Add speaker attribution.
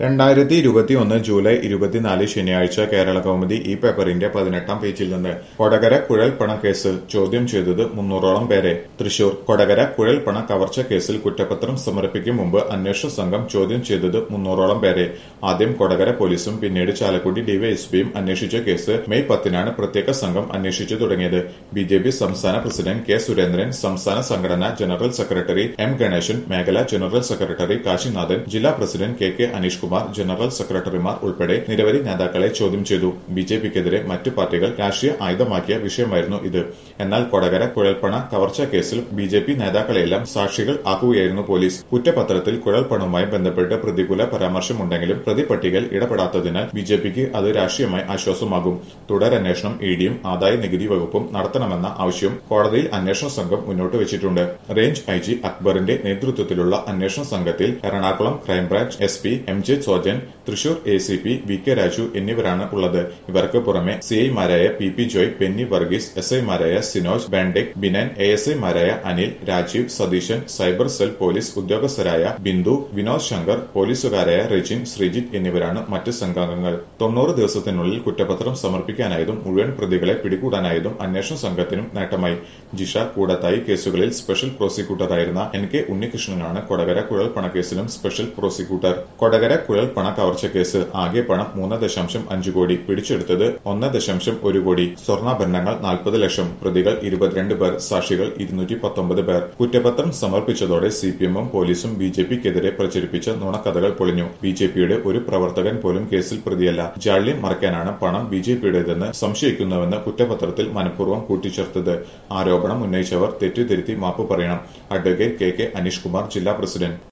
Speaker 1: രണ്ടായിരത്തി ഇരുപത്തിയൊന്ന് ജൂലൈ ഇരുപത്തിനാല് ശനിയാഴ്ച കേരള കൗമുദി ഈ പേപ്പറിന്റെ പതിനെട്ടാം പേജിൽ നിന്ന് കൊടകര കുഴൽപ്പണ കേസ് ചോദ്യം ചെയ്തത് മുന്നൂറോളം പേരെ തൃശൂർ കൊടകര കുഴൽപ്പണ കവർച്ച കേസിൽ കുറ്റപത്രം സമർപ്പിക്കും മുമ്പ് അന്വേഷണ സംഘം ചോദ്യം ചെയ്തത് മുന്നൂറോളം പേരെ ആദ്യം കൊടകര പോലീസും പിന്നീട് ചാലക്കുടി ഡിവൈഎസ്പിയും അന്വേഷിച്ച കേസ് മെയ് പത്തിനാണ് പ്രത്യേക സംഘം അന്വേഷിച്ചു തുടങ്ങിയത് ബി ജെ പി സംസ്ഥാന പ്രസിഡന്റ് കെ സുരേന്ദ്രൻ സംസ്ഥാന സംഘടനാ ജനറൽ സെക്രട്ടറി എം ഗണേശൻ മേഖലാ ജനറൽ സെക്രട്ടറി കാശിനാഥൻ ജില്ലാ president K K Aneesh Kumar general സെക്രട്ടറിമാർ ഉൾപ്പെടെ നിരവധി നേതാക്കളെ ചോദ്യം ചെയ്തു ബി ജെ പിക്കെതിരെ മറ്റു പാർട്ടികൾ രാഷ്ട്രീയ ആയുധമാക്കിയ വിഷയമായിരുന്നു ഇത് എന്നാൽ കൊടകര കുഴൽപ്പണ കവർച്ച കേസിൽ ബി ജെ പി നേതാക്കളെല്ലാം സാക്ഷികൾ ആക്കുകയായിരുന്നു പോലീസ് കുറ്റപത്രത്തിൽ കുഴൽപ്പണവുമായി ബന്ധപ്പെട്ട് പ്രതികൂല പരാമർശമുണ്ടെങ്കിലും പ്രതിപട്ടികയിൽ ഇടപെടാത്തതിനാൽ ബി ജെ പിക്ക് അത് രാഷ്ട്രീയമായി ആശ്വാസമാകും തുടരന്വേഷണം ഇ ഡിയും ആദായ നികുതി വകുപ്പും നടത്തണമെന്ന ആവശ്യം കോടതിയിൽ അന്വേഷണ സംഘം മുന്നോട്ട് വെച്ചിട്ടുണ്ട് റേഞ്ച് ഐ ജി അക്ബറിന്റെ നേതൃത്വത്തിലുള്ള അന്വേഷണ സംഘത്തിൽ Ernakulam crime branch S P M J Sojan Thrissur A C P V K Raju എന്നിവരാണ് ഉള്ളത് ഇവർക്ക് പുറമെ സി ഐമാരായ P P Joy Penny Varghese S ഐമാരായ സിനോജ് ബാൻഡെക് ബിനൻ എ എസ് ഐമാരായ Anil Rajeev Satheesan cyber cell police ഉദ്യോഗസ്ഥരായ ബിന്ദു വിനോദ് ശങ്കർ പോലീസുകാരായ റെജിൻ ശ്രീജിത്ത് എന്നിവരാണ് മറ്റ് സംഘാംഗങ്ങൾ തൊണ്ണൂറ് ദിവസത്തിനുള്ളിൽ കുറ്റപത്രം സമർപ്പിക്കാനായതും മുഴുവൻ പ്രതികളെ പിടികൂടാനായതും അന്വേഷണ സംഘത്തിനും നേട്ടമായി ജിഷ കൂടത്തായി കേസുകളിൽ സ്പെഷ്യൽ പ്രോസിക്യൂട്ടറായിരുന്ന എൻ കെ ഉണ്ണികൃഷ്ണനാണ് കൊടകര കുഴൽപ്പണ കേസിലും സ്പെഷ്യൽ പ്രോസിക്യൂട്ടർ കൊടകര കുഴൽപ്പണ കവർച്ച കേസ് ആകെ പണം മൂന്ന് ദശാംശം അഞ്ച് കോടി പിടിച്ചെടുത്തത് ഒന്ന് ദശാംശം ഒരു കോടി സ്വർണ്ണാഭരണങ്ങൾ നാൽപ്പത് ലക്ഷം പ്രതികൾ ഇരുപത്തിരണ്ട് പേർ സാക്ഷികൾ ഇരുന്നൂറ്റി പത്തൊമ്പത് പേർ കുറ്റപത്രം സമർപ്പിച്ചതോടെ സി പി എമ്മും പോലീസും ബി ജെ പിക്കെതിരെ പ്രചരിപ്പിച്ച നുണക്കഥകൾ പൊളിഞ്ഞു ബി ജെ പിയുടെ ഒരു പ്രവർത്തകൻ പോലും കേസിൽ പ്രതിയല്ല ജാള്യം മറയ്ക്കാനാണ് പണം ബി ജെ പിയുടേതെന്ന് സംശയിക്കുന്നുവെന്ന് കുറ്റപത്രത്തിൽ മനഃപൂർവ്വം കൂട്ടിച്ചേർത്തത് ആരോപണം ഉന്നയിച്ചവർ തെറ്റിദ്ധരുത്തി മാപ്പ് പറയണം advocate K K Aneesh Kumar ജില്ലാ പ്രസിഡന്റ്